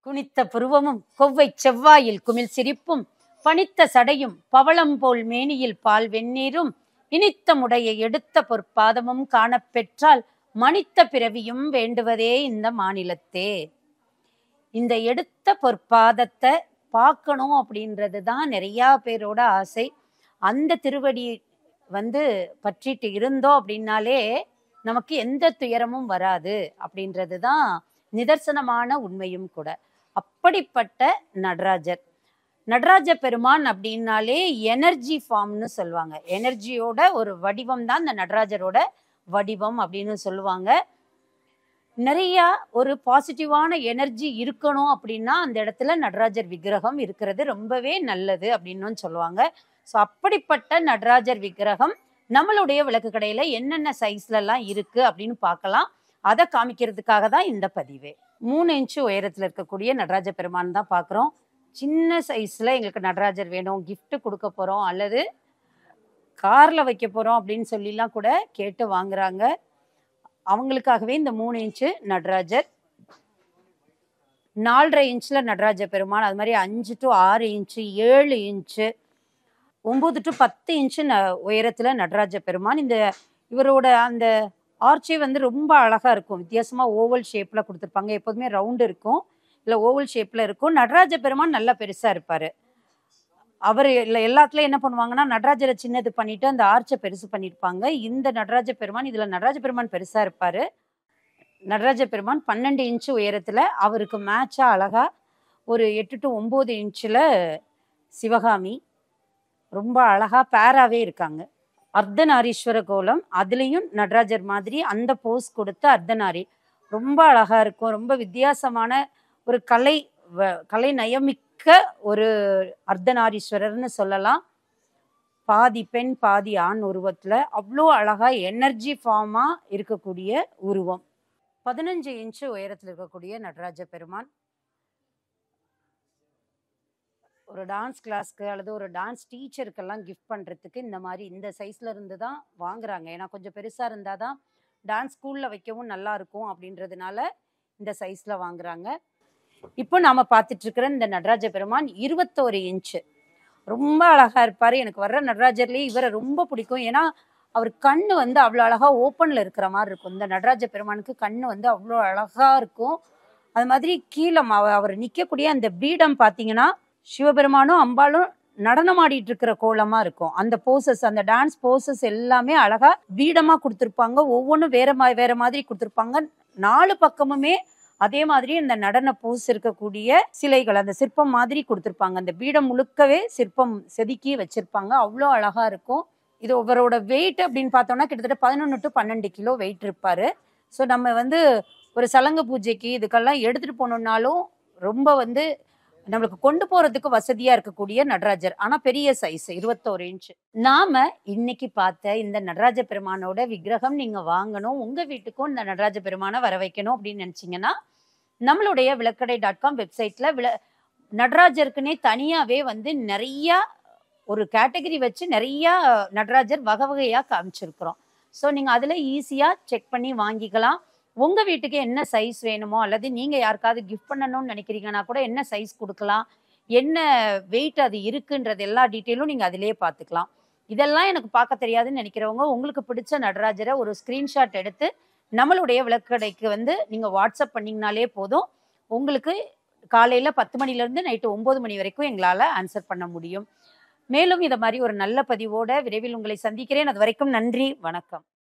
குனித்த புருவமும் கொவ்வை செவ்வாயில் குமிழ் சிரிப்பும் பனித்த சடையும் பவளம் போல் மேனியில் பால் வெந்நீரும் இனித்த முடைய எடுத்த பொற்பாதமும் காணப்பெற்றால் மனித்த பிறவியும் வேண்டுவதே இந்த மாநிலத்தே இந்த எடுத்த பொற்பாதத்தை பார்க்கணும் அப்படின்றது தான் நிறையா பேரோட ஆசை அந்த திருவடி வந்து பற்றிட்டு இருந்தோம் அப்படின்னாலே நமக்கு எந்த துயரமும் வராது அப்படின்றது தான் நிதர்சனமான உண்மையும் கூட அப்படிப்பட்ட நடராஜர் நடராஜ பெருமான் அப்படின்னாலே எனர்ஜி ஃபார்ம்னு சொல்லுவாங்க எனர்ஜியோட ஒரு வடிவம் தான் இந்த நடராஜரோட வடிவம் அப்படின்னு சொல்லுவாங்க நிறையா ஒரு பாசிட்டிவான எனர்ஜி இருக்கணும் அப்படின்னா அந்த இடத்துல நடராஜர் விக்கிரகம் இருக்கிறது ரொம்பவே நல்லது அப்படின்னு சொல்லுவாங்க ஸோ அப்படிப்பட்ட நடராஜர் விக்கிரகம் நம்மளுடைய விளக்கு கடையில என்னென்ன சைஸ்லலாம் இருக்கு அப்படின்னு பார்க்கலாம் அதை காமிக்கிறதுக்காக தான் இந்த பதிவே மூணு இன்ச்சு உயரத்தில் இருக்கக்கூடிய நடராஜ பெருமான் தான் பார்க்குறோம் சின்ன சைஸில் எங்களுக்கு நடராஜர் வேணும் gift கொடுக்க போகிறோம் அல்லது காரில் வைக்க போகிறோம் அப்படின்னு சொல்லிலாம் கூட கேட்டு வாங்குறாங்க அவங்களுக்காகவே இந்த மூணு இன்ச்சு நடராஜர் நாலரை இன்ச்சில் நடராஜ பெருமான் அது மாதிரி அஞ்சு டு ஆறு இன்ச்சு ஏழு இன்ச்சு ஒம்பது டு பத்து இன்ச்சு ந உயரத்தில் நடராஜ பெருமான் இந்த இவரோட அந்த ஆர்ச்சே வந்து ரொம்ப அழகாக இருக்கும் வித்தியாசமாக ஓவல் ஷேப்பில் கொடுத்துருப்பாங்க எப்போதுமே ரவுண்டு இருக்கும் இல்லை ஓவல் ஷேப்பில் இருக்கும் நடராஜ பெருமான் நல்லா பெருசாக இருப்பார் அவர் இல்லை எல்லாத்துலேயும் என்ன பண்ணுவாங்கன்னா நடராஜரை சின்னது பண்ணிட்டு அந்த ஆர்ச்சை பெருசு பண்ணியிருப்பாங்க இந்த நடராஜ பெருமான் இதில் நடராஜ பெருமான் பெருசாக இருப்பார் நடராஜ பெருமான் பன்னெண்டு இன்ச்சு உயரத்தில் அவருக்கு மேட்சாக அழகாக ஒரு எட்டு டு ஒம்பது இன்ச்சில் சிவகாமி ரொம்ப அழகாக பேராகவே இருக்காங்க அர்த்தநாரீஸ்வர கோலம் அதுலேயும் நடராஜர் மாதிரி அந்த போஸ் கொடுத்த அர்த்தநாரி ரொம்ப அழகாக இருக்கும் ரொம்ப வித்தியாசமான ஒரு கலை வ- கலை நயமிக்க ஒரு அர்த்தநாரீஸ்வரர்னு சொல்லலாம் பாதி பெண் பாதி ஆண் உருவத்தில் அவ்வளோ அழகாக எனர்ஜி ஃபார்மாக இருக்கக்கூடிய உருவம் பதினஞ்சு இன்ச்சு உயரத்தில் இருக்கக்கூடிய நடராஜ பெருமான் ஒரு டான்ஸ் கிளாஸ்க்கு அல்லது ஒரு டான்ஸ் டீச்சருக்கெல்லாம் கிஃப்ட் பண்ணுறதுக்கு இந்த மாதிரி இந்த சைஸில் இருந்து தான் வாங்குறாங்க ஏன்னா கொஞ்சம் பெருசாக இருந்தால் தான் டான்ஸ் ஸ்கூலில் வைக்கவும் நல்லா இருக்கும் அப்படின்றதுனால இந்த சைஸில் வாங்குறாங்க இப்போ நாம் பார்த்துட்டு இருக்கிற இந்த நடராஜ பெருமான் இருபத்தோரு இன்ச்சு ரொம்ப அழகாக இருப்பார் எனக்கு வர்ற நடராஜர்லேயே இவரை ரொம்ப பிடிக்கும் ஏன்னா அவர் கண் வந்து அவ்வளோ அழகாக ஓப்பனில் இருக்கிற மாதிரி இருக்கும் இந்த நடராஜ பெருமானுக்கு கண் வந்து அவ்வளோ அழகாக இருக்கும் அது மாதிரி கீழே ம- அவர் நிற்கக்கூடிய அந்த பீடம் பார்த்தீங்கன்னா சிவபெருமானும் அம்பாளும் நடனம் ஆடிட்டு இருக்கிற கோலமா இருக்கும் அந்த போசஸ் அந்த டான்ஸ் போசஸ் எல்லாமே அழகா பீடமா கொடுத்துருப்பாங்க ஒவ்வொன்றும் வேற மா வேற மாதிரி கொடுத்துருப்பாங்க நாலு பக்கமுமே அதே மாதிரி இந்த நடன போஸ் இருக்கக்கூடிய சிலைகள் அந்த சிற்பம் மாதிரி கொடுத்துருப்பாங்க அந்த பீடம் முழுக்கவே சிற்பம் செதுக்கி வச்சிருப்பாங்க அவ்வளோ அழகா இருக்கும் இது ஒவ்வொருவரோட வெயிட் அப்படின்னு பார்த்தோம்னா கிட்டத்தட்ட பதினொன்று டு பன்னெண்டு கிலோ வெயிட் இருப்பாரு ஸோ நம்ம வந்து ஒரு சலங்க பூஜைக்கு இதுக்கெல்லாம் எடுத்துட்டு போனோம்னாலும் ரொம்ப வந்து நம்மளுக்கு கொண்டு போறதுக்கு வசதியா இருக்கக்கூடிய நடராஜர் ஆனா பெரிய சைஸ் இருபத்தோரு இன்ச் நாம இன்னைக்கு பார்த்த இந்த நடராஜ பெருமானோட விக்கிரகம் நீங்க வாங்கணும் உங்க வீட்டுக்கும் இந்த நடராஜ பெருமானை வர வைக்கணும் அப்படின்னு நினைச்சீங்கன்னா நம்மளுடைய விளக்கடை டாட் காம் வெப்சைட்ல விள நடராஜருக்குன்னே தனியாவே வந்து நிறைய ஒரு கேட்டகரி வச்சு நிறைய நடராஜர் வகை வகையா காமிச்சிருக்கிறோம் ஸோ நீங்க அதுல ஈஸியா செக் பண்ணி வாங்கிக்கலாம் உங்க வீட்டுக்கு என்ன சைஸ் வேணுமோ அல்லது நீங்க யாருக்காவது கிஃப்ட் பண்ணணும்னு நினைக்கிறீங்கன்னா கூட என்ன சைஸ் கொடுக்கலாம் என்ன வெயிட் அது இருக்குன்றது எல்லா டீட்டெயிலும் நீங்க அதிலேயே பார்த்துக்கலாம் இதெல்லாம் எனக்கு பார்க்க தெரியாதுன்னு நினைக்கிறவங்க உங்களுக்கு பிடிச்ச நடராஜரை ஒரு ஸ்கிரீன்ஷாட் எடுத்து நம்மளுடைய விளக்கடைக்கு வந்து நீங்க வாட்ஸ்அப் பண்ணீங்கனாலே போதும் உங்களுக்கு காலையில பத்து மணில இருந்து நைட்டு ஒன்பது மணி வரைக்கும் எங்களால ஆன்சர் பண்ண முடியும் மேலும் இதை மாதிரி ஒரு நல்ல பதிவோட விரைவில் உங்களை சந்திக்கிறேன் அது வரைக்கும் நன்றி வணக்கம்